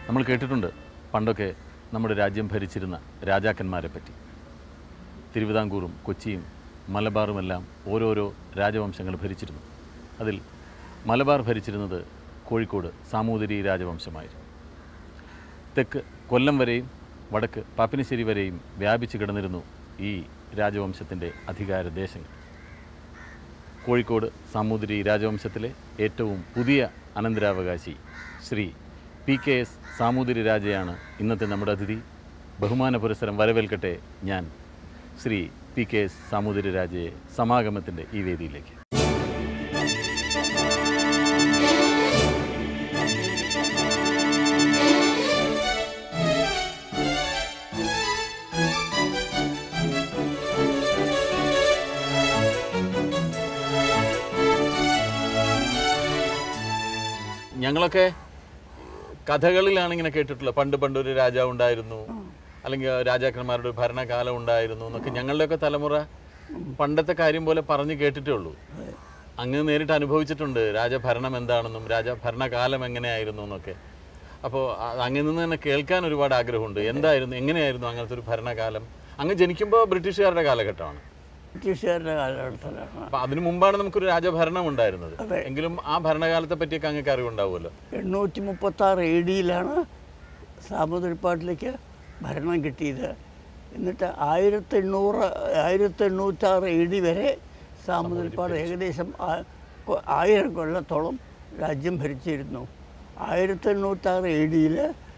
നമ്മൾ കേട്ടിട്ടുണ്ട് പണ്ടൊക്കെ നമ്മുടെ രാജ്യം ഭരിച്ചിരുന്ന രാജാക്കന്മാരെ പറ്റി തിരുവിതാംകൂറും കൊച്ചിയും മലബാറുമെല്ലാം ഓരോരോ രാജവംശങ്ങൾ ഭരിച്ചിരുന്നു അതിൽ മലബാർ ഭരിച്ചിരുന്നത് കോഴിക്കോട് സാമൂതിരി രാജവംശമായിരുന്നു തെക്ക് കൊല്ലം വരെയും വടക്ക് പാപ്പിനിശ്ശേരി വരെയും വ്യാപിച്ചു കിടന്നിരുന്നു ഈ രാജവംശത്തിൻ്റെ അധികാര ദേശങ്ങൾ കോഴിക്കോട് സാമൂതിരി രാജവംശത്തിലെ ഏറ്റവും പുതിയ അനന്തരാവകാശി Shri P K S Samoothiri രാജയാണ് ഇന്നത്തെ നമ്മുടെ അതിഥി ബഹുമാന പുരസ്സരം വരവേൽക്കട്ടെ ഞാൻ Shri P K S Samoothiri രാജയെ സമാഗമത്തിൻ്റെ ഈ വേദിയിലേക്ക് ഞങ്ങളൊക്കെ കഥകളിലാണ് ഇങ്ങനെ കേട്ടിട്ടുള്ളത് പണ്ട് പണ്ട് ഒരു രാജാവ് ഉണ്ടായിരുന്നു അല്ലെങ്കിൽ രാജാക്കന്മാരുടെ ഒരു ഭരണകാലം ഉണ്ടായിരുന്നു എന്നൊക്കെ ഞങ്ങളുടെയൊക്കെ തലമുറ പണ്ടത്തെ കാര്യം പോലെ പറഞ്ഞു കേട്ടിട്ടേ ഉള്ളൂ അങ്ങ് നേരിട്ട് അനുഭവിച്ചിട്ടുണ്ട് രാജഭരണം എന്താണെന്നും രാജഭരണകാലം എങ്ങനെയായിരുന്നു എന്നൊക്കെ അപ്പോൾ അങ്ങിൽ നിന്ന് തന്നെ കേൾക്കാൻ ഒരുപാട് ആഗ്രഹമുണ്ട് എന്തായിരുന്നു എങ്ങനെയായിരുന്നു അങ്ങനത്തെ ഒരു ഭരണകാലം അങ്ങ് ജനിക്കുമ്പോൾ ബ്രിട്ടീഷുകാരുടെ കാലഘട്ടമാണ് ബ്രിട്ടീഷുകാരുടെ കാലഘട്ടത്തിലാണ് അപ്പൊ അതിനു മുമ്പാണ് നമുക്കൊരു രാജഭരണം ഉണ്ടായിരുന്നത് അതെ. എങ്കിലും ആ ഭരണകാലത്തെ പറ്റിയൊക്കെ അങ്ങക്ക് അറിവുണ്ടാവുമല്ലോ എണ്ണൂറ്റി മുപ്പത്തി ആറ് എ ഡിയിലാണ് സാമുദ്രിപ്പാട്ടിലേക്ക് ഭരണം കിട്ടിയത് എന്നിട്ട് ആയിരത്തി എണ്ണൂറ് ആയിരത്തി എണ്ണൂറ്റാറ് എ ഡി വരെ സാമുദ്രിപ്പാട് ഏകദേശം ആ- കൊ- ആയിരം കൊല്ലത്തോളം രാജ്യം ഭരിച്ചിരുന്നു ആയിരത്തി എണ്ണൂറ്റാറ് എ ഡിയിൽ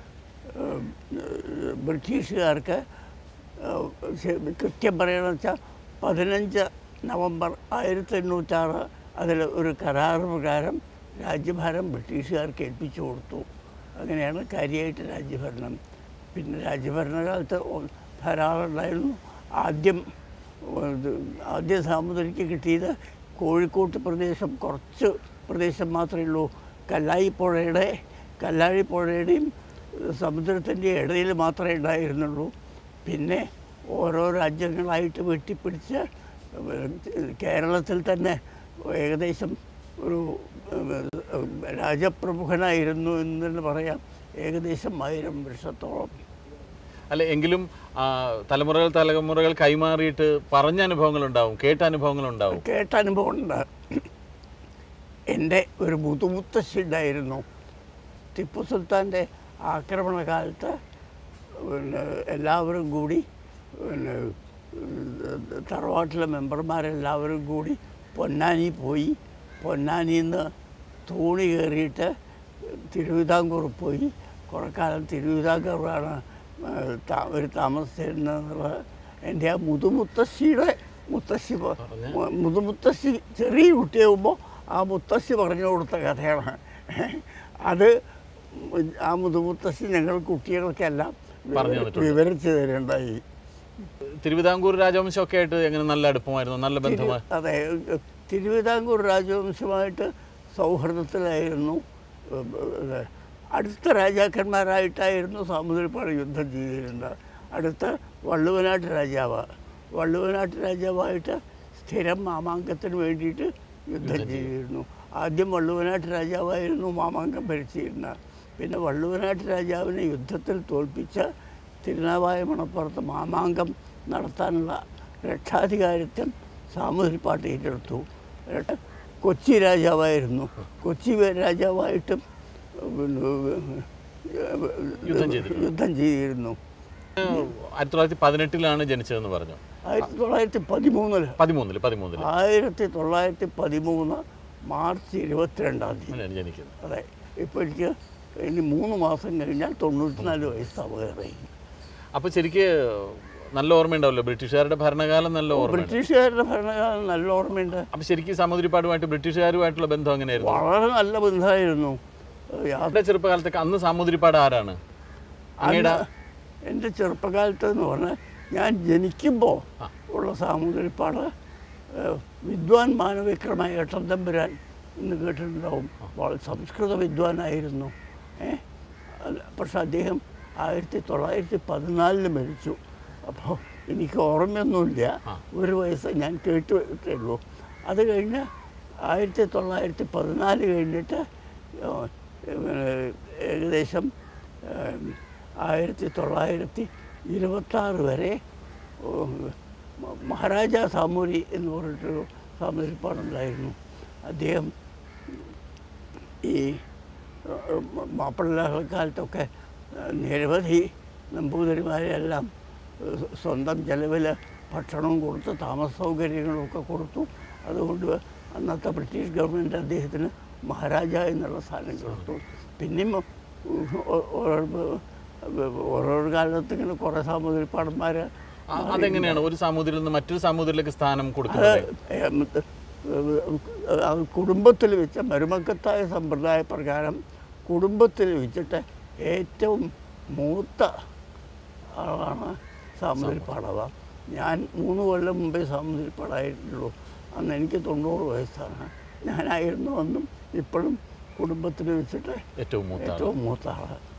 ബ്രിട്ടീഷുകാർക്ക് ഏഹ്, ശ- കൃത്യം പറയണമെന്ന് വെച്ചാൽ പതിനഞ്ച് നവംബർ ആയിരത്തി എണ്ണൂറ്റാറ് അതിൽ ഒരു കരാർ പ്രകാരം രാജ്യഭാരം ബ്രിട്ടീഷുകാർക്ക് ഏൽപ്പിച്ചു കൊടുത്തു അങ്ങനെയാണ് കാര്യമായിട്ട് രാജ്യഭരണം പിന്നെ രാജ്യഭരണകാലത്ത് ഒ- ധാരാളം ഉണ്ടായിരുന്നു ആദ്യം ഇത് ആദ്യം സാമുദ്രിക്ക് കിട്ടിയത് കോഴിക്കോട്ട് പ്രദേശം കുറച്ച് പ്രദേശം മാത്രമേ ഉള്ളൂ കല്ലായി പുഴയുടെ കല്ലാഴി പുഴയുടെയും സമുദ്രത്തിൻ്റെ ഇടയിൽ മാത്രമേ ഉണ്ടായിരുന്നുള്ളൂ പിന്നെ ഓരോ രാജ്യങ്ങളായിട്ട് വെട്ടിപ്പിടിച്ച് കേരളത്തിൽ തന്നെ ഏകദേശം ഒരു ഏഹ്, രാജപ്രമുഖനായിരുന്നു എന്ന് തന്നെ പറയാം ഏകദേശം ആയിരം വർഷത്തോളം അല്ല എങ്കിലും ആ, തലമുറകൾ തലമുറകൾ കൈമാറിയിട്ട് പറഞ്ഞ അനുഭവങ്ങൾ ഉണ്ടാവും കേട്ട അനുഭവങ്ങൾ ഉണ്ടാവും കേട്ട അനുഭവമുണ്ട് എൻ്റെ ഒരു മുതുമുത്തശ്ശി ഉണ്ടായിരുന്നു ടിപ്പു സുൽത്താൻ്റെ ആക്രമണ കാലത്ത് പിന്നെ എല്ലാവരും കൂടി പിന്നെ തറവാട്ടിലെ മെമ്പർമാരെല്ലാവരും കൂടി പൊന്നാനി പോയി പൊന്നാനിയിൽ നിന്ന് തോണി കയറിയിട്ട് തിരുവിതാംകൂർ പോയി കുറേ കാലം തിരുവിതാംകൂറാണ് അവർ താമസിച്ചിരുന്നത് എൻ്റെ ആ മുതുമുത്തശ്ശിയുടെ മുത്തശ്ശി പ- മു- മുതുമുത്തശ്ശി ചെറിയ കുട്ടിയാകുമ്പോൾ ആ മുത്തശ്ശി പറഞ്ഞു കൊടുത്ത കഥയാണ് അത് ആ മുതുമുത്തശ്ശി ഞങ്ങൾ കുട്ടികൾക്കെല്ലാം പറഞ്ഞു തന്നിട്ടുണ്ട്. വിവരിച്ചു തരുണ്ടായി തിരുവിതാംകൂർ രാജവംശമൊക്കെ ആയിട്ട് എങ്ങനെ നല്ല അടുപ്പമായിരുന്നു നല്ല ബന്ധമായി അതെ തിരുവിതാംകൂർ രാജവംശമായിട്ട് സൗഹൃദത്തിലായിരുന്നു ഉം, ഇത് അടുത്ത രാജാക്കന്മാരായിട്ടായിരുന്നു സാമുദ്രിപ്പാട് യുദ്ധം ചെയ്തിരുന്നത് അടുത്ത വള്ളുവനാട്ട് രാജാവ് വള്ളുവനാട്ട് രാജാവായിട്ട് സ്ഥിരം മാമാങ്കത്തിന് വേണ്ടിയിട്ട് യുദ്ധം ചെയ്തിരുന്നു ആദ്യം വള്ളുവനാട്ട് രാജാവായിരുന്നു മാമാങ്കം ഭരിച്ചിരുന്നത് പിന്നെ വള്ളുവനാട്ട് രാജാവിനെ യുദ്ധത്തിൽ തോൽപ്പിച്ച തിരുനാവായ മണപ്പുറത്ത് മാമാങ്കം നടത്താനുള്ള രക്ഷാധികാരിത്വം സാമൂതിരിപ്പാട്ട് ഏറ്റെടുത്തു എന്നിട്ട് കൊച്ചി രാജാവായിരുന്നു കൊച്ചി രാജാവായിട്ടും പിന്നെ, യുദ്ധം ചെയ്തിട്ടുണ്ട്. യുദ്ധം ചെയ്തിരുന്നു ആയിരത്തി തൊള്ളായിരത്തി പതിനെട്ടിലാണ് ജനിച്ചതെന്ന് പറഞ്ഞു ആയിരത്തി തൊള്ളായിരത്തി പതിമൂന്നില് പതിമൂന്നില് പതിമൂന്നില് ആയിരത്തി തൊള്ളായിരത്തി പതിമൂന്ന് മാർച്ച് ഇരുപത്തിരണ്ടാം തീയതി അങ്ങനെയാണ് ജനിക്കുന്നത് അതെ ഇപ്പോൾ എനിക്ക് ഇനി മൂന്ന് മാസം കഴിഞ്ഞാൽ തൊണ്ണൂറ്റിനാല് വയസ്സാവുകയായി അപ്പൊ ശരിക്ക് നല്ല ഓർമ്മയുണ്ടാവല്ലോ ബ്രിട്ടീഷുകാരുടെ ഭരണകാലം നല്ല ഓർമ്മ ബ്രിട്ടീഷുകാരുടെ ഭരണകാലം നല്ല ഓർമ്മയുണ്ട് അപ്പൊ ശരിക്കും സാമൂതിരിപ്പാടുമായിട്ട് ബ്രിട്ടീഷുകാരുമായിട്ടുള്ള ബന്ധം എങ്ങനെയായിരുന്നു വളരെ നല്ല ബന്ധമായിരുന്നു യാത്ര അവരുടെ ചെറുപ്പകാലത്തൊക്കെ അന്ന് സാമൂതിരിപ്പാട് ആരാണ് അങ്ങയുടെ എൻ്റെ ചെറുപ്പകാലത്ത് എന്ന് പറഞ്ഞാൽ ഞാൻ ജനിക്കുമ്പോൾ ഉള്ള സാമൂതിരിപ്പാട് ഏഹ്, വിദ്വാൻ മാനവിക്രമ ഏട്ടൻ തമ്പുരാൻ എന്ന് കേട്ടിട്ടുണ്ടാവും വളരെ സംസ്കൃത വിദ്വാനായിരുന്നു ഏ അല്ല, പക്ഷെ അദ്ദേഹം ആയിരത്തി തൊള്ളായിരത്തി പതിനാലില് മരിച്ചു അപ്പോൾ എനിക്ക് ഓർമ്മയൊന്നുമില്ല ഒരു വയസ്സ് ഞാൻ കേട്ടിട്ടേ ഉള്ളൂ അത് കഴിഞ്ഞ് ആയിരത്തി തൊള്ളായിരത്തി പതിനാല് കഴിഞ്ഞിട്ട് ഏഹ്, പിന്നെ ഏകദേശം ഏം, ആയിരത്തി തൊള്ളായിരത്തി ഇരുപത്താറ് വരെ ഉം, മ- മഹാരാജ സാമൂരി എന്ന് പറഞ്ഞിട്ടൊരു സാമൂതിരിപ്പാടുണ്ടായിരുന്നു അദ്ദേഹം ഈ മാപ്പിളക്കാലത്തൊക്കെ നിരവധി നമ്പൂതിരിമാരെല്ലാം ഏഹ്, സ്വന്തം ചെലവിൽ ഭക്ഷണവും കൊടുത്ത് താമസ സൗകര്യങ്ങളും ഒക്കെ കൊടുത്തു അതുകൊണ്ട് അന്നത്തെ ബ്രിട്ടീഷ് ഗവൺമെൻറ് അദ്ദേഹത്തിന് മഹാരാജ എന്നുള്ള സ്ഥാനം കൊടുത്തു പിന്നെയും ഓ- ഓരോ ഓരോ കാലത്ത് ഇങ്ങനെ കുറേ സാമൂതിരിപ്പാടന്മാർ ആ, അതെങ്ങനെയാണ് ഒരു സാമൂതിരിൽ നിന്ന് മറ്റൊരു സാമൂതിരിലേക്ക് സ്ഥാനം അത് കൊടുക്കുന്നത് ഏം, അത് കുടുംബത്തിൽ വെച്ച മരുമക്കത്തായ സമ്പ്രദായ പ്രകാരം കുടുംബത്തിൽ വെച്ചിട്ട് ഏറ്റവും മൂത്ത ആളാണ് സാമൂതിരിപ്പാടവ ഞാൻ മൂന്ന് കൊല്ലം മുമ്പേ സാമൂതിരിപ്പാടായിട്ടുള്ളൂ അന്ന് എനിക്ക് തൊണ്ണൂറ് വയസ്സാണ് ഞാനായിരുന്നു അന്നും ഇപ്പോഴും കുടുംബത്തിൽ വെച്ചിട്ട് ഏറ്റവും മൂത്ത ആൾ. ഏറ്റവും മൂത്ത ആള്